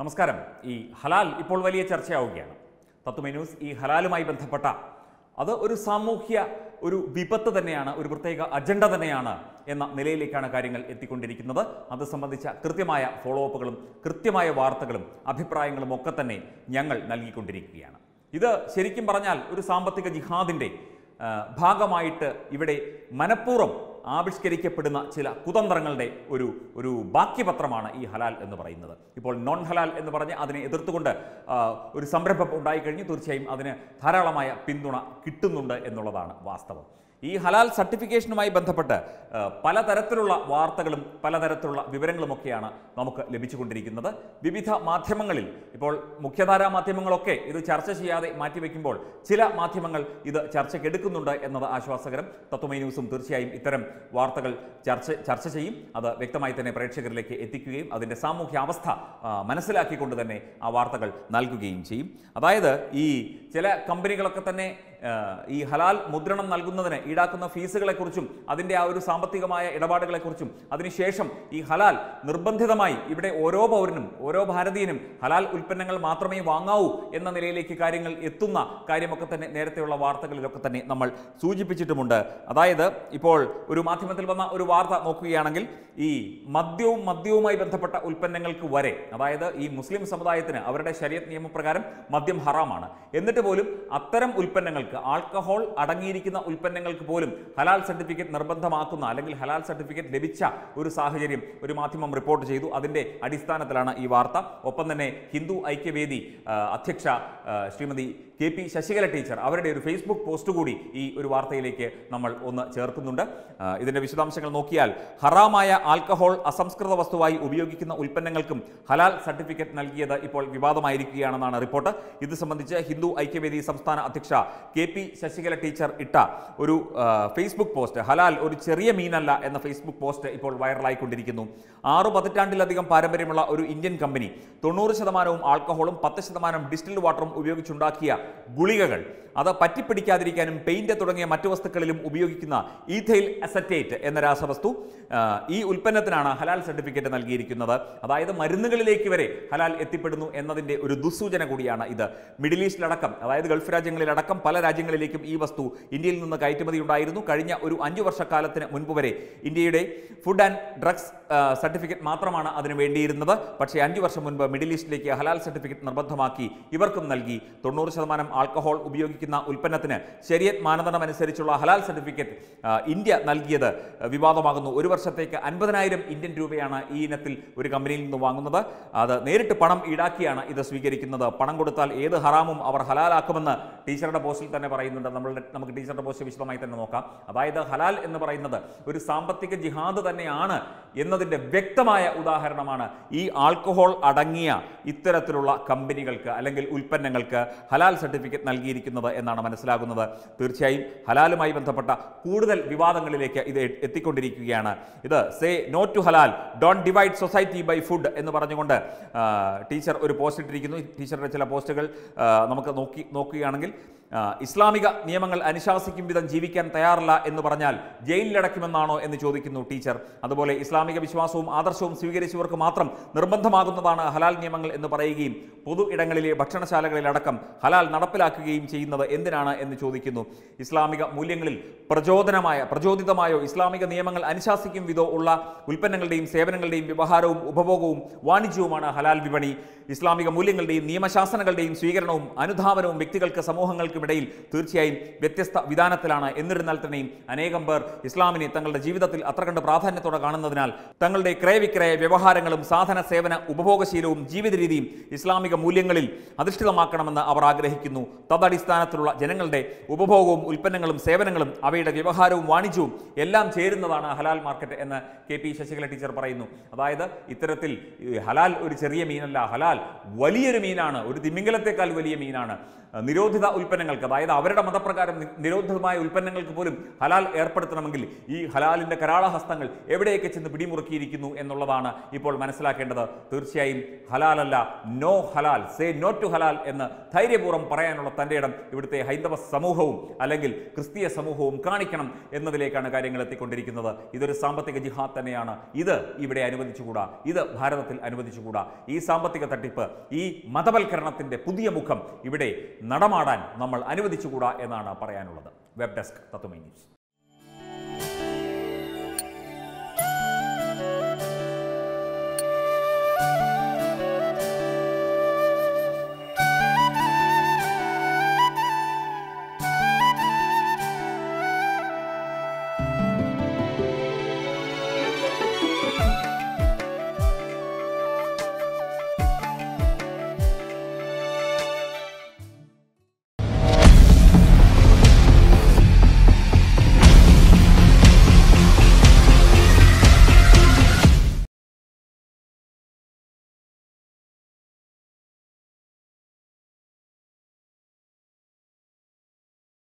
നമസ്കാരം ഈ ഹലാൽ ഇപ്പോൾ വലിയ ചർച്ചയാവുകയാണ് തത്വമേ ന്യൂസ് ഈ ഹലാലുമായി ബന്ധപ്പെട്ട അത് ഒരു സാമൂഹ്യ ഒരു വിപത്ത് തന്നെയാണ് ഒരു പ്രത്യേക അജണ്ട തന്നെയാണ് എന്ന നിലയിലേക്കാണ് കാര്യങ്ങൾ എത്തിക്കൊണ്ടിരിക്കുന്നത് അത് സംബന്ധിച്ച കൃത്യമായ ഫോളോ അപ്പുകളും കൃത്യമായ വാർത്തകളും അഭിപ്രായങ്ങളും ഒക്കെ തന്നെ ഞങ്ങൾ നൽകിക്കൊണ്ടിരിക്കുകയാണ് ഇത് ശരിക്കും പറഞ്ഞാൽ ഒരു സാമ്പത്തിക ജിഹാദിൻ്റെ ആ, ഭാഗമായിട്ട് ഇവിടെ മനഃപൂർവ്വം ആവിഷ്കരിക്കപ്പെടുന്ന ചില കുതന്ത്രങ്ങളുടെ ഒരു ഒരു ബാക്കിപത്രമാണ് ഈ ഹലാൽ എന്ന് പറയുന്നത് ഇപ്പോൾ നോൺ ഹലാൽ എന്ന് പറഞ്ഞ് അതിനെ എതിർത്തുകൊണ്ട് ആ, ഒരു സംരംഭം ഉണ്ടായിക്കഴിഞ്ഞു തീർച്ചയായും അതിന് ധാരാളമായ പിന്തുണ കിട്ടുന്നുണ്ട് എന്നുള്ളതാണ് വാസ്തവം ഈ ഹലാൽ സർട്ടിഫിക്കേഷനുമായി ബന്ധപ്പെട്ട് ആ, പലതരത്തിലുള്ള വാർത്തകളും പലതരത്തിലുള്ള വിവരങ്ങളുമൊക്കെയാണ് നമുക്ക് ലഭിച്ചുകൊണ്ടിരിക്കുന്നത് വിവിധ മാധ്യമങ്ങളിൽ ഇപ്പോൾ മുഖ്യധാരാ മാധ്യമങ്ങളൊക്കെ ഇത് ചർച്ച ചെയ്യാതെ മാറ്റിവെക്കുമ്പോൾ ചില മാധ്യമങ്ങൾ ഇത് ചർച്ചയ്ക്കെടുക്കുന്നുണ്ട് എന്നത് ആശ്വാസകരം തത്വമൈ ന്യൂസും തീർച്ചയായും ഇത്തരം വാർത്തകൾ ചർച്ച ചർച്ച ചെയ്യും അത് വ്യക്തമായി തന്നെ പ്രേക്ഷകരിലേക്ക് എത്തിക്കുകയും അതിൻ്റെ സാമൂഹ്യ അവസ്ഥ ആ, മനസ്സിലാക്കിക്കൊണ്ട് തന്നെ ആ വാർത്തകൾ നൽകുകയും ചെയ്യും അതായത് ഈ ചില കമ്പനികളൊക്കെ തന്നെ ആ, ഈ ഹലാൽ മുദ്രണം നൽകുന്നതിന് ഈടാക്കുന്ന ഫീസുകളെക്കുറിച്ചും അതിൻ്റെ ആ ഒരു സാമ്പത്തികമായ ഇടപാടുകളെക്കുറിച്ചും അതിനുശേഷം ഈ ഹലാൽ നിർബന്ധിതമായി ഇവിടെ ഓരോ പൗരനും ഓരോ ഭാരതീയനും ഹലാൽ ഉൽപ്പന്നങ്ങൾ മാത്രമേ വാങ്ങാവൂ എന്ന നിലയിലേക്ക് കാര്യങ്ങൾ എത്തുന്ന കാര്യമൊക്കെ തന്നെ നേരത്തെയുള്ള വാർത്തകളിലൊക്കെ തന്നെ നമ്മൾ സൂചിപ്പിച്ചിട്ടുമുണ്ട് അതായത് ഇപ്പോൾ ഒരു മാധ്യമത്തിൽ വന്ന ഒരു വാർത്ത നോക്കുകയാണെങ്കിൽ ഈ മദ്യവും മദ്യവുമായി ബന്ധപ്പെട്ട ഉൽപ്പന്നങ്ങൾക്ക് വരെ അതായത് ഈ മുസ്ലിം സമുദായത്തിന് അവരുടെ ശരീരത്ത് നിയമപ്രകാരം മദ്യം ഹറാമാണ് എന്നിട്ട് പോലും അത്തരം ഉൽപ്പന്നങ്ങൾക്ക് ആൽക്കഹോൾ അടങ്ങിയിരിക്കുന്ന ഉൽപ്പന്നങ്ങൾക്ക് പോലും ഹലാൽ സർട്ടിഫിക്കറ്റ് നിർബന്ധമാക്കുന്ന അല്ലെങ്കിൽ ഹലാൽ സർട്ടിഫിക്കറ്റ് ലഭിച്ച ഒരു സാഹചര്യം ഒരു മാധ്യമം റിപ്പോർട്ട് ചെയ്തു അതിന്റെ അടിസ്ഥാനത്തിലാണ് ഈ വാർത്ത ഒപ്പം തന്നെ ഹിന്ദു ഐക്യവേദി ആ, അധ്യക്ഷ ആ, Shrimati K P Sasikala teacher അവരുടെ ഒരു ഫേസ്ബുക്ക് പോസ്റ്റ് കൂടി ഈ ഒരു വാർത്തയിലേക്ക് നമ്മൾ ഒന്ന് ചേർക്കുന്നുണ്ട് ആ, ഇതിന്റെ വിശദാംശങ്ങൾ നോക്കിയാൽ ഹറാമായ ആൽക്കഹോൾ അസംസ്കൃത വസ്തുവായി ഉപയോഗിക്കുന്ന ഉൽപ്പന്നങ്ങൾക്കും ഹലാൽ സർട്ടിഫിക്കറ്റ് നൽകിയത് ഇപ്പോൾ വിവാദമായിരിക്കുകയാണെന്നാണ് റിപ്പോർട്ട് ഇത് സംബന്ധിച്ച് ഹിന്ദു ഐക്യവേദി സംസ്ഥാന അധ്യക്ഷ കെ പി ശശികല ടീച്ചർ ഇട്ട ഒരു ആ, ഫേസ്ബുക്ക് പോസ്റ്റ് ഹലാൽ ഒരു ചെറിയ മീനല്ല എന്ന ഫേസ്ബുക്ക് പോസ്റ്റ് ഇപ്പോൾ വൈറലായിക്കൊണ്ടിരിക്കുന്നു ആറു പതിറ്റാണ്ടിലധികം പാരമ്പര്യമുള്ള ഒരു ഇന്ത്യൻ കമ്പനി തൊണ്ണൂറ് ശതമാനവും ആൽക്കഹോളും പത്ത് ശതമാനം ഡിസ്റ്റിൽഡ് വാട്ടറും ഉപയോഗിച്ചുണ്ടാക്കിയ ഗുളികകൾ അത് പറ്റിപ്പിടിക്കാതിരിക്കാനും പെയിന്റ് തുടങ്ങിയ മറ്റു വസ്തുക്കളിലും ഉപയോഗിക്കുന്ന ഈഥൈൽ അസറ്റേറ്റ് എന്ന രാസവസ്തു ആ, ഈ ഉൽപ്പന്നത്തിനാണ് ഹലാൽ സർട്ടിഫിക്കറ്റ് നൽകിയിരിക്കുന്നത് അതായത് മരുന്നുകളിലേക്ക് വരെ ഹലാൽ എത്തിപ്പെടുന്നു എന്നതിൻ്റെ ഒരു ദുസ്സൂചന കൂടിയാണ് ഇത് മിഡിൽ ഈസ്റ്റിലടക്കം അതായത് ഗൾഫ് രാജ്യങ്ങളിലടക്കം പല രാജ്യങ്ങളിലേക്കും ഈ വസ്തു ഇന്ത്യയിൽ നിന്ന് കയറ്റുമതി ഉണ്ടായിരുന്നു കഴിഞ്ഞ ഒരു അഞ്ചു വർഷക്കാലത്തിന് മുൻപ് വരെ ഇന്ത്യയുടെ ഫുഡ് ആൻഡ് ഡ്രഗ്സ് സർട്ടിഫിക്കറ്റ് മാത്രമാണ് അതിന് വേണ്ടിയിരുന്നത് പക്ഷേ അഞ്ചു വർഷം മുൻപ് മിഡിൽ ഈസ്റ്റിലേക്ക് ഹലാൽ സർട്ടിഫിക്കറ്റ് നിർബന്ധമാക്കി ഇവർക്കും നൽകി തൊണ്ണൂറ് ശതമാനം ആൽക്കഹോൾ ഉപയോഗിക്കുന്ന ഉൽപ്പന്നത്തിന് ശരിയത് മാനദണ്ഡം അനുസരിച്ചുള്ള ഹലാൽ സർട്ടിഫിക്കറ്റ് ആ, ഇന്ത്യ നൽകിയത് ആ, വിവാദമാകുന്നു ഒരു വർഷത്തേക്ക് അൻപതിനായിരം ഇന്ത്യൻ രൂപയാണ് ഈ ഇനത്തിൽ ഒരു കമ്പനിയിൽ നിന്ന് വാങ്ങുന്നത് അത് നേരിട്ട് പണം ഈടാക്കിയാണ് ഇത് സ്വീകരിക്കുന്നത് പണം കൊടുത്താൽ ഏത് ഹറാമും അവർ ഹലാലാക്കുമെന്ന് ടീച്ചറുടെ പോസ്റ്റിൽ തന്നെ പറയുന്നുണ്ട് നമ്മളുടെ നമുക്ക് ടീച്ചറുടെ പോസ്റ്റ് വിശദമായി തന്നെ നോക്കാം അതായത് ഹലാൽ എന്ന് പറയുന്നത് ഒരു സാമ്പത്തിക ജിഹാദ് തന്നെയാണ് എന്നതിൻ്റെ വ്യക്തമായ ഉദാഹരണമാണ് ഈ ആൽക്കഹോൾ അടങ്ങിയ ഇത്തരത്തിലുള്ള കമ്പനികൾക്ക് അല്ലെങ്കിൽ ഉൽപ്പന്നങ്ങൾക്ക് ഹലാൽ സർട്ടിഫിക്കറ്റ് നൽകിയിരിക്കുന്നത് എന്നാണ് മനസ്സിലാകുന്നത് തീർച്ചയായും ഹലാലുമായി ബന്ധപ്പെട്ട കൂടുതൽ വിവാദങ്ങളിലേക്ക് ഇത് എ- എത്തിക്കൊണ്ടിരിക്കുകയാണ് ഇത് say no to halal don't divide society by food എന്ന് പറഞ്ഞുകൊണ്ട് ആ, ടീച്ചർ ഒരു പോസ്റ്റ് ഇട്ടിരിക്കുന്നു ടീച്ചറുടെ ചില പോസ്റ്റുകൾ ആ, നമുക്ക് നോക്കി നോക്കുകയാണെങ്കിൽ ആ, ഇസ്ലാമിക നിയമങ്ങൾ അനുശാസിക്കും വിധം ജീവിക്കാൻ തയ്യാറല്ല എന്ന് പറഞ്ഞാൽ ജയിലിലടയ്ക്കുമെന്നാണോ എന്ന് ചോദിക്കുന്നു ടീച്ചർ അതുപോലെ ഇസ്ലാമിക വിശ്വാസവും ആദർശവും സ്വീകരിച്ചവർക്ക് മാത്രം നിർബന്ധമാകുന്നതാണ് ഹലാൽ നിയമങ്ങൾ എന്ന് പറയുകയും പൊതു ഇടങ്ങളിലെ ഭക്ഷണശാലകളിലടക്കം ഹലാൽ നടപ്പിലാക്കുകയും ചെയ്യുന്നത് എന്തിനാണ് എന്ന് ചോദിക്കുന്നു ഇസ്ലാമിക മൂല്യങ്ങളിൽ പ്രചോദനമായ പ്രചോദിതമായോ ഇസ്ലാമിക നിയമങ്ങൾ അനുശാസിക്കും വിധോ ഉള്ള ഉൽപ്പന്നങ്ങളുടെയും സേവനങ്ങളുടെയും വ്യവഹാരവും ഉപഭോഗവും വാണിജ്യവുമാണ് ഹലാൽ വിപണി ഇസ്ലാമിക മൂല്യങ്ങളുടെയും നിയമശാസനകളുടെയും സ്വീകരണവും അനുധാവനവും വ്യക്തികൾക്ക് സമൂഹങ്ങൾക്കുമിടയിൽ തീർച്ചയായും വ്യത്യസ്ത വിധാനത്തിലാണ് എന്നിരുന്നാൽ തന്നെയും അനേകം പേർ ഇസ്ലാമിനെ തങ്ങളുടെ ജീവിതത്തിൽ അത്ര കണ്ട് പ്രാധാന്യത്തോടെ കാണുന്നതിനാൽ തങ്ങളുടെ ക്രയവിക്രയ വ്യവഹാരങ്ങളും സാധന സേവന ഉപഭോഗശീലവും ജീവിത രീതിയും ഇസ്ലാമിക മൂല്യങ്ങളിൽ അധിഷ്ഠിതമാക്കണമെന്ന് അവർ ആഗ്രഹിക്കുന്നു തദടിസ്ഥാനത്തിലുള്ള ജനങ്ങളുടെ ഉപഭോഗവും ഉൽപ്പന്നങ്ങളും സേവനങ്ങളും അവയുടെ വ്യവഹാരവും വാണിജ്യവും എല്ലാം ചേരുന്നതാണ് ഹലാൽ മാർക്കറ്റ് എന്ന് കെ പി ശശികല ടീച്ചർ പറയുന്നു അതായത് ഇത്തരത്തിൽ ഈ ഹലാൽ ഒരു ചെറിയ മീനല്ല ഹലാൽ വലിയൊരു മീനാണ് ഒരു തിമിംഗലത്തെക്കാൾ വലിയ മീനാണ് നിരോധിത ഉൽപ്പന്നങ്ങൾ ഉൽപ്പന്നങ്ങൾക്ക് അതായത് അവരുടെ മതപ്രകാരം നി- നിരോധിതമായ ഉൽപ്പന്നങ്ങൾക്ക് പോലും ഹലാൽ ഏർപ്പെടുത്തണമെങ്കിൽ ഈ ഹലാലിൻ്റെ കരാളഹസ്തങ്ങൾ എവിടെയൊക്കെ ചെന്ന് പിടിമുറുക്കിയിരിക്കുന്നു എന്നുള്ളതാണ് ഇപ്പോൾ മനസ്സിലാക്കേണ്ടത് തീർച്ചയായും ഹലാലല്ല no halal say no to halal എന്ന് ധൈര്യപൂർവ്വം പറയാനുള്ള തൻ്റെ ഇടം ഇവിടുത്തെ ഹൈന്ദവ സമൂഹവും അല്ലെങ്കിൽ ക്രിസ്തീയ സമൂഹവും കാണിക്കണം എന്നതിലേക്കാണ് കാര്യങ്ങൾ എത്തിക്കൊണ്ടിരിക്കുന്നത് ഇതൊരു സാമ്പത്തിക ജിഹാദ് തന്നെയാണ് ഇത് ഇവിടെ അനുവദിച്ചുകൂടാ ഇത് ഭാരതത്തിൽ അനുവദിച്ചുകൂടാ ഈ സാമ്പത്തിക തട്ടിപ്പ് ഈ മതവൽക്കരണത്തിൻ്റെ പുതിയ മുഖം ഇവിടെ നടമാടാൻ നമ്മൾ അനുവദിച്ചുകൂടാ എന്നാണ് പറയാനുള്ളത് വെബ് ഡെസ്ക് തത്വമൈ ന്യൂസ്